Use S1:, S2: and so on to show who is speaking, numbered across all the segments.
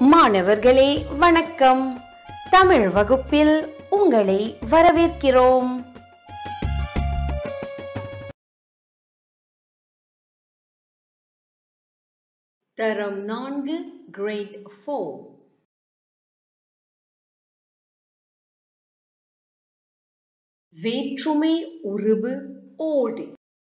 S1: மாணவர்களே வணக்கம் தமிழ் வகுப்பில் உங்களை வரவேற்கிறோம் தரம் நான்கு கிரேட் ஃபோர் வேற்றுமை உருபு ஓடு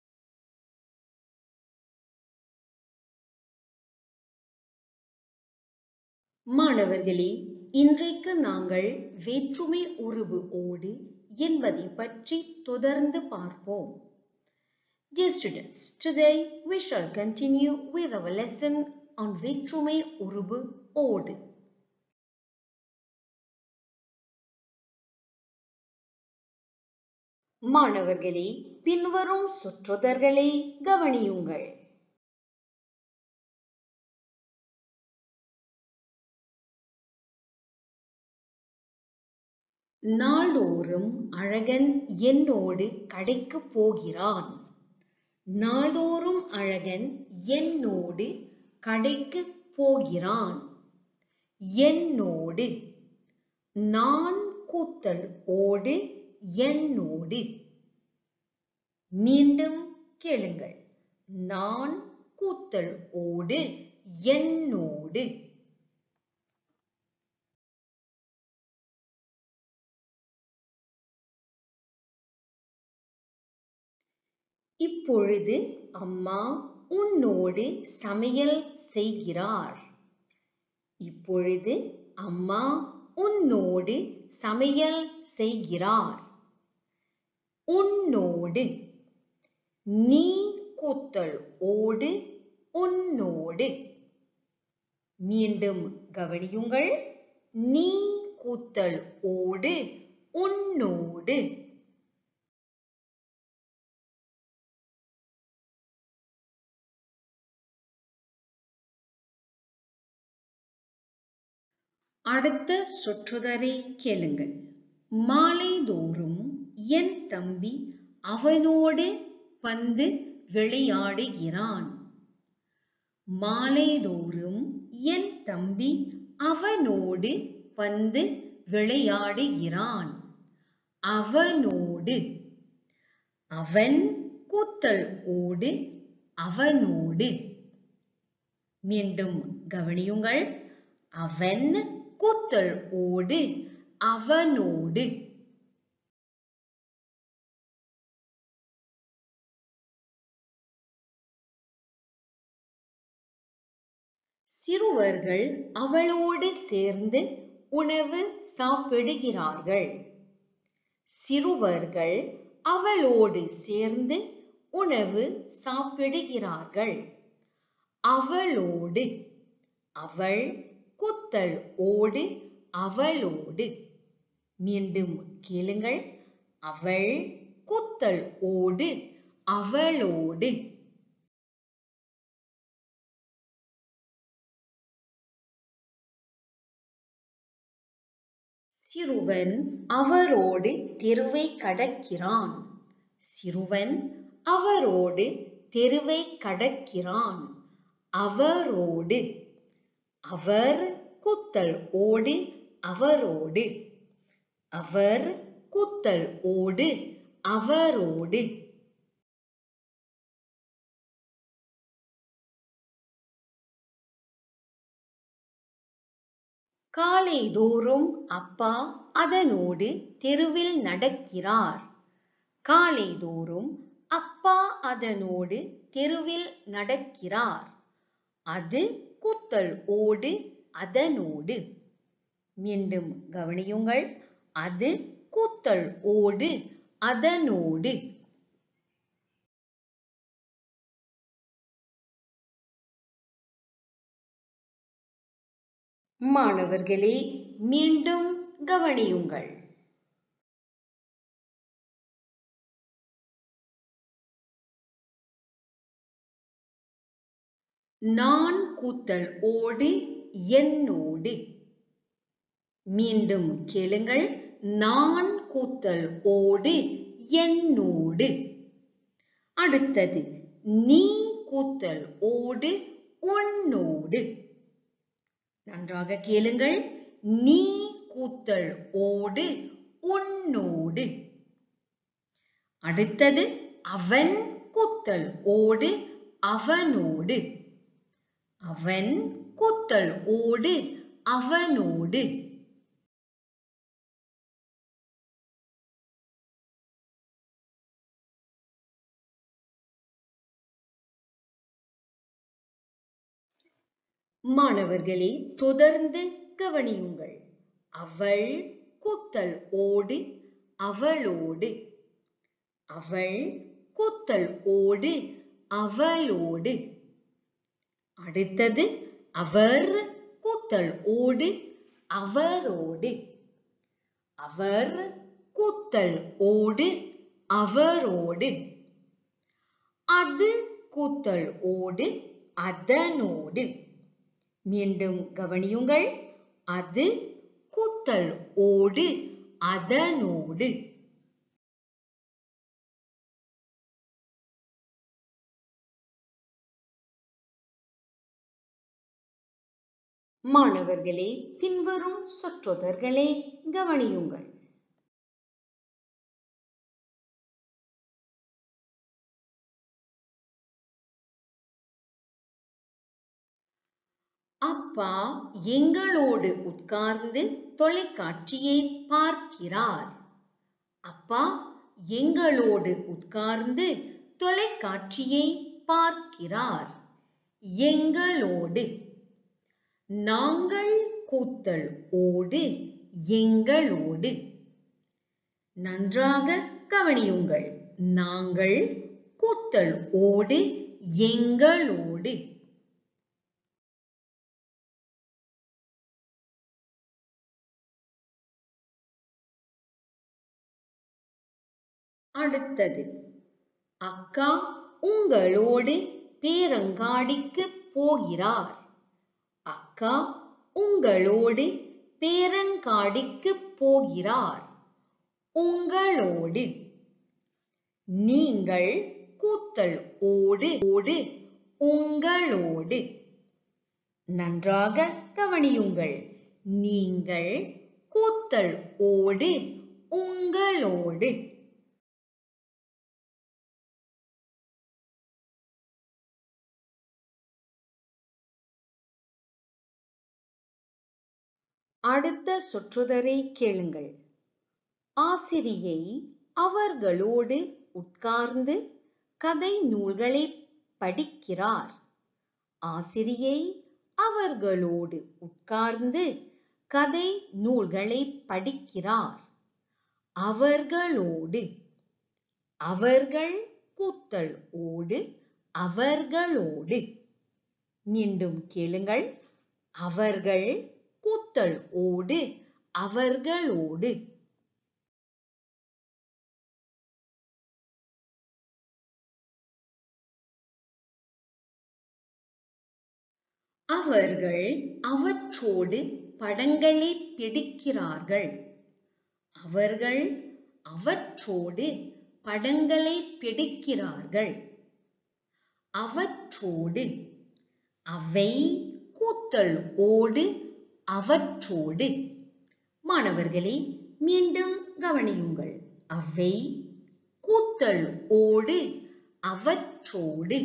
S1: மாணவர்களே இன்றைக்கு நாங்கள் வேற்றுமை உருபு ஓடு என்பதை பற்றி தொடர்ந்து பார்ப்போம் Dear students, today we shall continue with our lesson on வேற்றுமை உருபு ஓடு மாணவர்களே பின்வரும் சொற்றொடர்களை கவனியுங்கள் நாள்தோறும் அழகன் என்னோடு கடைக்கு போகிறான் நாள்தோறும் அழகன் என்னோடு கடைக்கு போகிறான் என்னோடு நான் கூத்தல் ஓடு என்னோடு மீண்டும் கேளுங்கள் நான் கூத்தல் ஓடு என்னோடு இப்பொழுது அம்மா உன்னோடு சமையல் செய்கிறார் இப்பொழுது அம்மா உன்னோடு சமையல் செய்கிறார் உன்னோடு நீ கூத்தல் ஓடு உன்னோடு மீண்டும் கவனியுங்கள் நீ கூத்தல் ஓடு உன்னோடு அடுத்த சொற்றொடரை கேளுங்கள் மாலைதோறும் என் தம்பி அவனோடு வந்து விளையாடுகிறான் மாலைதோறும் என் தம்பி அவனோடு வந்து விளையாடுகிறான் அவனோடு அவன் கூத்தல் ஓடு அவனோடு மீண்டும் கவனியுங்கள் அவன் கூத்தல் ஓடு அவனோடு சிறுவர்கள் அவளோடு சேர்ந்து உணவு சாப்பிடுகிறார்கள் சிறுவர்கள் அவளோடு சேர்ந்து உணவு சாப்பிடுகிறார்கள் அவளோடு அவள் குத்தல் ஓடு அவளோடு மீண்டும் கேளுங்கள் அவள் குத்தல் ஓடு அவளோடு சிறுவன் அவரோடு தெருவை கடக்கிறான் சிறுவன் அவரோடு தெருவை கடக்கிறான் அவரோடு அவர் குத்தல் ஓடு அவரோடு அவர் குத்தல் ஓடு அவரோடு காலைதோறும் அப்பா அதனோடு தெருவில் நடக்கிறார் காலைதோறும் அப்பா அதனோடு தெருவில் நடக்கிறார் அது குத்தல் ஓடு அதனோடு மீண்டும் கவனியுங்கள் அது கூத்தல் ஓடு அதனோடு மாணவர்களே மீண்டும் கவனியுங்கள் நான் கூத்தல் ஓடு என்னோடு மீண்டும் கேளுங்கள் நான் கூத்தல் ஓடு என்னோடு அடுத்தது நீ கூத்தல் ஓடு உன்னோடு நன்றாக கேளுங்கள் நீ கூத்தல் ஓடு உன்னோடு அடுத்தது அவன் கூத்தல் ஓடு அவனோடு அவன் கூத்தல் ஓடு அவனோடு மாணவர்களே தொடர்ந்து கவனியுங்கள் அவள் கூத்தல் ஓடு அவளோடு அவள் கூத்தல் ஓடு அவளோடு அடுத்தது அவர் கூத்தல் ஓடு அவரோடு அவர் கூத்தல் ஓடு அவரோடு அது கூத்தல் ஓடு அதனோடு மீண்டும் கவனியுங்கள் அது கூத்தல் ஓடு அதனோடு மாணவர்களே பின்வரும் சொற்றொடர்களை கவனியுங்கள் அப்பா எங்களோடு உட்கார்ந்து தொலைக்காட்சியை பார்க்கிறார் அப்பா எங்களோடு உட்கார்ந்து தொலைக்காட்சியை பார்க்கிறார் எங்களோடு நாங்கள் கூத்தல் ஓடு எங்களோடு நன்றாக கவனியுங்கள் நாங்கள் கூத்தல் ஓடு எங்களோடு அடுத்தது அக்கா உங்களோடு பேரங்காடிக்கு போகிறார் அக்கா உங்களோடு பேரங்காடிக்கு போகிறார் உங்களோடு நீங்கள் கூத்தல் ஓடு ஓடு உங்களோடு நன்றாக கவனியுங்கள் நீங்கள் கூத்தல் ஓடு உங்களோடு அடுத்த சொற்றொடரை கேளுங்கள் ஆசிரியை அவர்களோடு உட்கார்ந்து கதை நூல்களை படிக்கிறார் ஆசிரியை அவர்களோடு உட்கார்ந்து கதை நூல்களை படிக்கிறார் அவர்களோடு அவர்கள் கூத்தல் ஓடு அவர்களோடு மீண்டும் கேளுங்கள் அவர்கள் கூத்தல் ஓடு அவர்களோடு அவர்கள் அவற்றோடு படங்களை பிடிக்கிறார்கள் அவர்கள் அவற்றோடு படங்களை பிடிக்கிறார்கள் அவற்றோடு அவை கூத்தல் ஓடு அவற்றோடு மாணவர்களே மீண்டும் கவனியுங்கள் அவை கூத்தல் ஓடு அவற்றோடு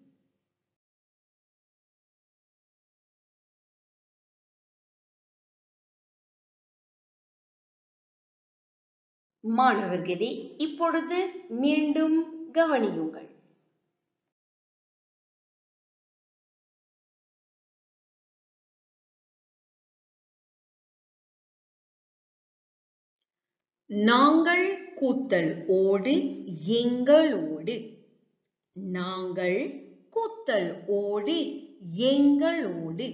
S1: மாணவர்களே இப்பொழுது மீண்டும் கவனியுங்கள் நாங்கள் கூத்தல் ஓடு எங்களோடு நாங்கள் கூத்தல் ஓடு எங்களோடு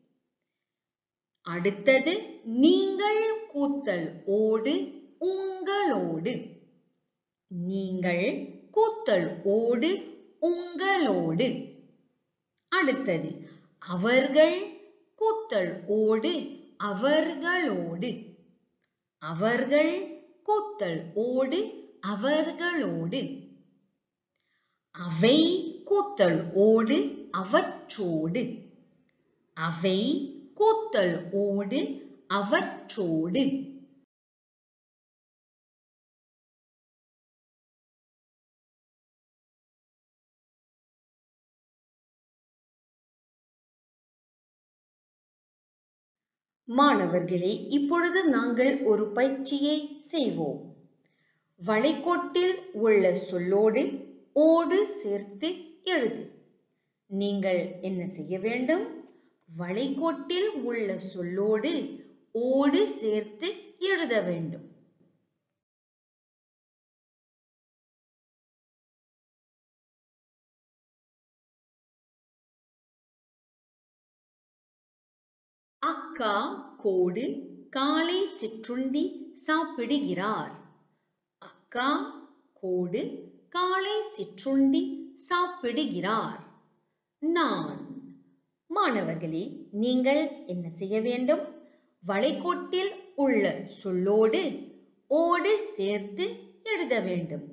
S1: அடுத்தது நீங்கள் கூத்தல் ஓடு உங்களோடு நீங்கள் கூத்தல் ஓடு உங்களோடு அடுத்தது அவர்கள் கூத்தல் ஓடு அவர்களோடு அவர்கள் கூத்தல் ஓடு அவர்களோடு அவை கூத்தல் ஓடு அவற்றோடு அவை கூத்தல் ஓடு அவற்றோடு மாணவர்களே இப்பொழுது நாங்கள் ஒரு பயிற்சியை செய்வோம் வளைகோட்டில் உள்ள சொல்லோடு ஓடு சேர்த்து எழுது நீங்கள் என்ன செய்ய வேண்டும் வளைகோட்டில் உள்ள சொல்லோடு ஓடு சேர்த்து எழுத வேண்டும் அக்கா கோடு காலை சிற்றுண்டி சாப்பிடுகிறார் அக்கா கோடு காலை சிற்றுண்டி சாப்பிடுகிறார் நான் மாணவர்களே நீங்கள் என்ன செய்ய வேண்டும் வளைகோட்டில் உள்ள சொல்லோடு ஓடு சேர்த்து எழுத வேண்டும்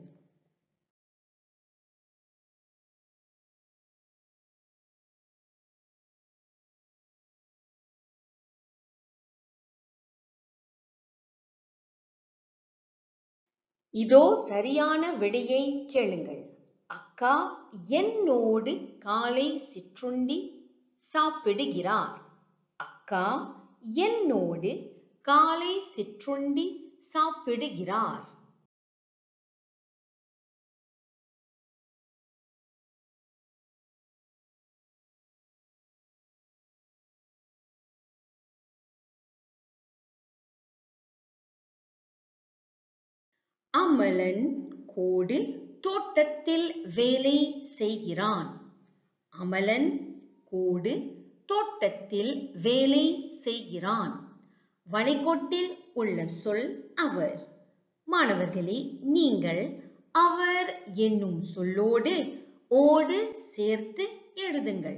S1: இதோ சரியான விடையை கேளுங்கள் அக்கா என்னோடு காலை சிற்றுண்டி சாப்பிடுகிறார் அக்கா என்னோடு காலை சிற்றுண்டி சாப்பிடுகிறார் அமலன் கோடு தோட்டத்தில் வேலை செய்கிறான் அமலன் கோடு தோட்டத்தில் வேலை செய்கிறான் வளைகோட்டில் உள்ள சொல் அவர் மாணவர்களே நீங்கள் அவர் என்னும் சொல்லோடு ஓடு சேர்த்து எழுதுங்கள்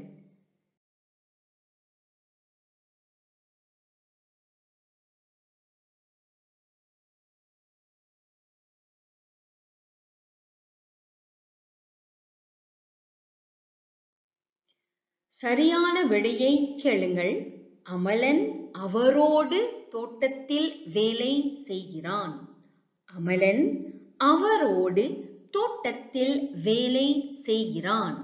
S1: சரியான விடையை கேளுங்கள் அமலன் அவரோடு தோட்டத்தில் வேலை செய்கிறான் அமலன் அவரோடு தோட்டத்தில் வேலை செய்கிறான்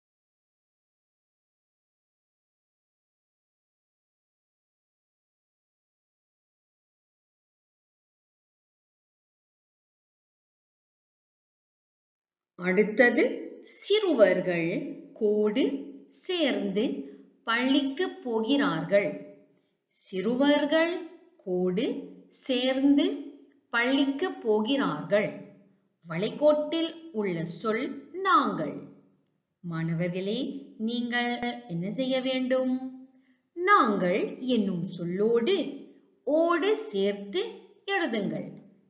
S1: அடுத்தது சிறுவர்கள் கோடு சேர்ந்து பள்ளிக்கு போகிறார்கள் சிறுவர்கள் கோடு சேர்ந்து பள்ளிக்கு போகிறார்கள் வளைகோட்டில் உள்ள சொல் நாங்கள் மாணவர்களே நீங்கள் என்ன செய்ய வேண்டும் நாங்கள் என்னும் சொல்லோடு ஓடு சேர்த்து எழுதுங்கள்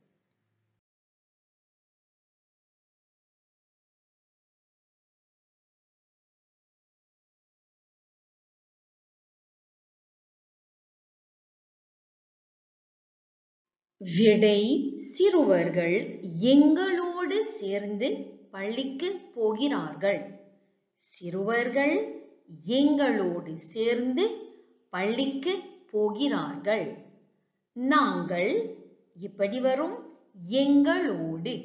S1: விடை சிறுவர்கள் எங்களோடு சேர்ந்து பள்ளிக்கு போகிறார்கள் சிறுவர்கள் எங்களோடு சேர்ந்து பள்ளிக்கு போகிறார்கள் நாங்கள் இப்படி வரும் எங்களோடு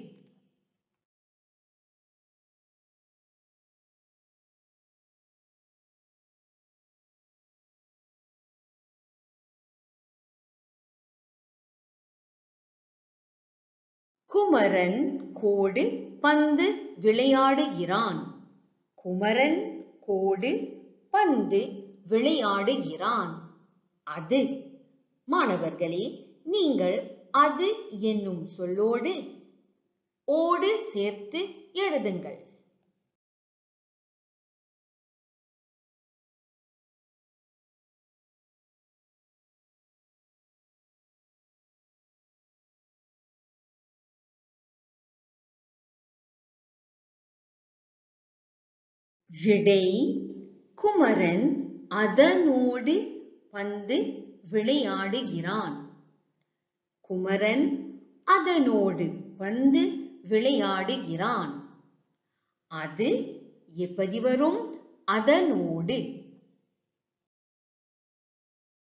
S1: குமரன் கோடு பந்து விளையாடுகிறான் குமரன் கோடு பந்து விளையாடுகிறான் அது மாணவர்களே நீங்கள் அது என்னும் சொல்லோடு ஓடு சேர்த்து எழுதுங்கள் விடை குமரன் அதனோடு பந்து விளையாடுகிறான் குமரன் அதனோடு பந்து விளையாடுகிறான் அது எப்படி வரும் அதனோடு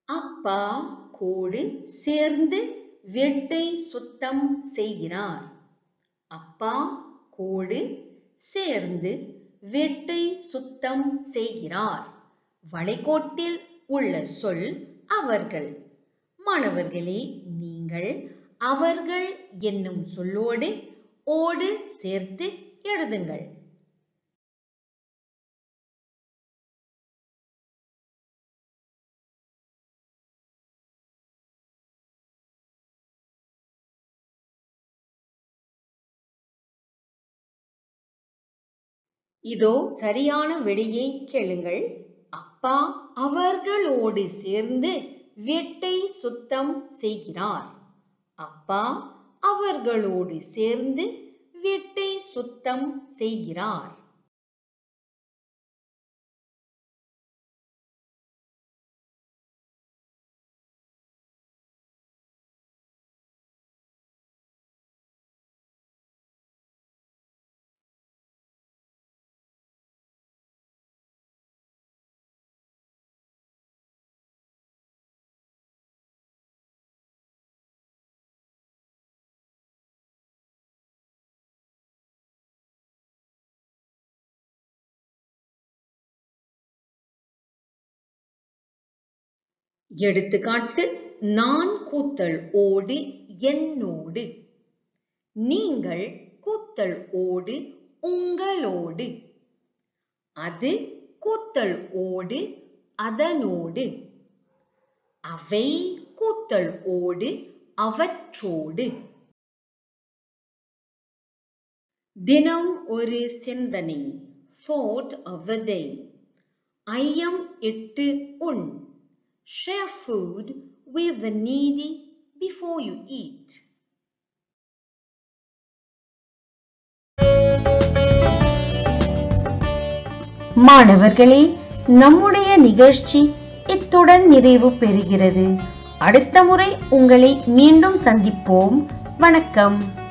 S1: அப்பா கோடு சேர்ந்து வீட்டை சுத்தம் செய்கிறார் அப்பா கோடு சேர்ந்து வீட்டை சுத்தம் செய்கிறார் வளைகோட்டில் உள்ள சொல் அவர்கள் மாணவர்களே நீங்கள் அவர்கள் என்னும் சொல்லோடு ஓடு சேர்த்து எழுதுங்கள் இதோ சரியான விடையை கேளுங்கள் அப்பா அவர்களோடு சேர்ந்து வீட்டை சுத்தம் செய்கிறார் அப்பா அவர்களோடு சேர்ந்து வீட்டை சுத்தம் செய்கிறார் எடுத்துக்காட்டு நான் கூத்தல் ஓடு என்னோடு நீங்கள் கூத்தல் ஓடு உங்களோடு அது கூத்தல் ஓடு அதனோடு அவை கூத்தல் ஓடு அவற்றோடு தினம் ஒரு சிந்தனை thought of the day ஐயம் இட்டு உண் Share food with the needy before you eat. மாணவர்களே நம்முடைய நிகழ்ச்சி இத்துடன் நிறைவு பெறுகிறது அடுத்த முறை உங்களை மீண்டும் சந்திப்போம் வணக்கம்